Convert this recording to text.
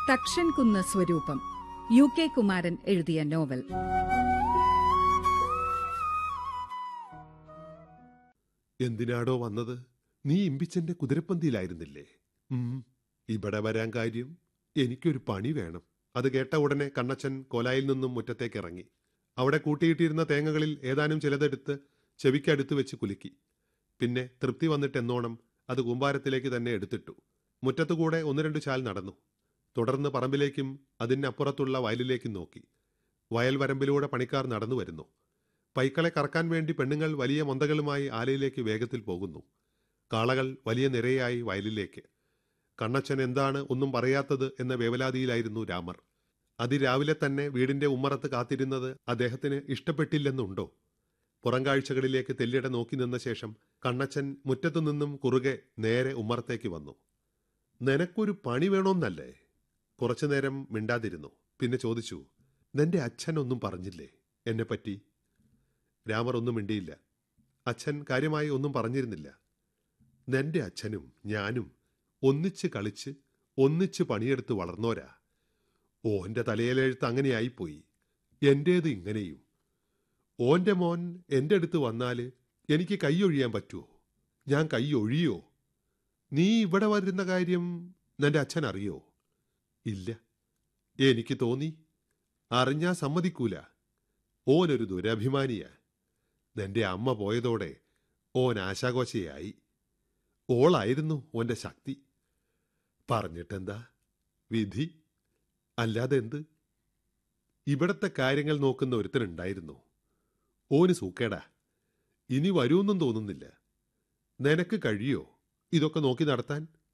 തക്ഷൻ കുന്ന് സ്വരൂപം U K Kumaran എഴുതിയ നോവൽ എന്തിനാടോ വന്നത് നീ ഇമ്പിച്ചന്റെ കുതിരപ്പന്തിയിലായിരുന്നില്ലേ ഉം ഇവിടെ വരാൻ കാര്യം എനിക്കൊരു പണി വേണം അത് കേട്ട ഉടനെ കണ്ണച്ചൻ കോലായിൽ നിന്നും മുറ്റത്തേക്ക് ഇറങ്ങി അവിടെ കൂട്ടിയിട്ടിരുന്ന തേങ്ങകളിൽ ഏതാനും ചിലതെടുത്ത് ചെവിക്കടുത്ത് വെച്ച് കുലുക്കി പിന്നെ തൃപ്തി വന്നിട്ട് എന്നോണം അത് കൂമ്പാരത്തിലേക്ക് തന്നെ എടുത്തിട്ടു മുറ്റത്തുകൂടെ ഒന്ന് രണ്ട് ചാൽ നടന്നു തുടർന്ന് പറമ്പിലേക്കും അതിനപ്പുറത്തുള്ള വയലിലേക്കും നോക്കി വയൽ വരമ്പിലൂടെ പണിക്കാർ നടന്നു വരുന്നു പൈക്കളെ കറക്കാൻ വേണ്ടി പെണ്ണുങ്ങൾ വലിയ മൊന്തകളുമായി ആലയിലേക്ക് വേഗത്തിൽ പോകുന്നു കാളകൾ വലിയ നിരയായി വയലിലേക്ക് കണ്ണച്ചൻ എന്താണ് ഒന്നും പറയാത്തത് എന്ന വേവലാതിയിലായിരുന്നു രാമർ അതിരാവിലെ തന്നെ വീടിന്റെ ഉമ്മറത്ത് കാത്തിരുന്നത് അദ്ദേഹത്തിന് ഇഷ്ടപ്പെട്ടില്ലെന്നുണ്ടോ പുറംകാഴ്ചകളിലേക്ക് തെല്ലിട നോക്കി നിന്ന ശേഷം കണ്ണച്ചൻ മുറ്റത്തു നിന്നും കുറുകെ നേരെ ഉമ്മറത്തേക്ക് വന്നു നിനക്കൊരു പണി വേണോന്നല്ലേ കുറച്ചുനേരം മിണ്ടാതിരുന്നു പിന്നെ ചോദിച്ചു നിന്റെ അച്ഛൻ ഒന്നും പറഞ്ഞില്ലേ എന്നെപ്പറ്റി രാമർ ഒന്നും മിണ്ടിയില്ല അച്ഛൻ കാര്യമായി ഒന്നും പറഞ്ഞിരുന്നില്ല നിന്റെ അച്ഛനും ഞാനും ഒന്നിച്ച് കളിച്ച് ഒന്നിച്ച് പണിയെടുത്ത് വളർന്നോരാ ഓന്റെ തലയിലെഴുത്ത് അങ്ങനെയായിപ്പോയി എന്റേത് ഇങ്ങനെയും ഓന്റെ മോൻ എൻ്റെ അടുത്ത് വന്നാല് എനിക്ക് കൈയൊഴിയാൻ പറ്റുമോ ഞാൻ കൈയൊഴിയോ നീ ഇവിടെ വരുന്ന കാര്യം നിന്റെ അച്ഛൻ അറിയോ ഇല്ല എനിക്ക് തോന്നി അറിഞ്ഞാ സമ്മതിക്കൂല ഓനൊരു ദുരഭിമാനിയാ നിന്റെ അമ്മ പോയതോടെ ഓൻ ആശാഘോഷയായി ഓളായിരുന്നു ഓന്റെ ശക്തി പറഞ്ഞിട്ടെന്താ വിധി അല്ലാതെ എന്ത് ഇവിടത്തെ കാര്യങ്ങൾ നോക്കുന്ന ഒരുത്തനുണ്ടായിരുന്നു ഓന് സൂക്കേടാ ഇനി വരൂന്നും തോന്നുന്നില്ല നിനക്ക് കഴിയോ ഇതൊക്കെ നോക്കി നടത്താൻ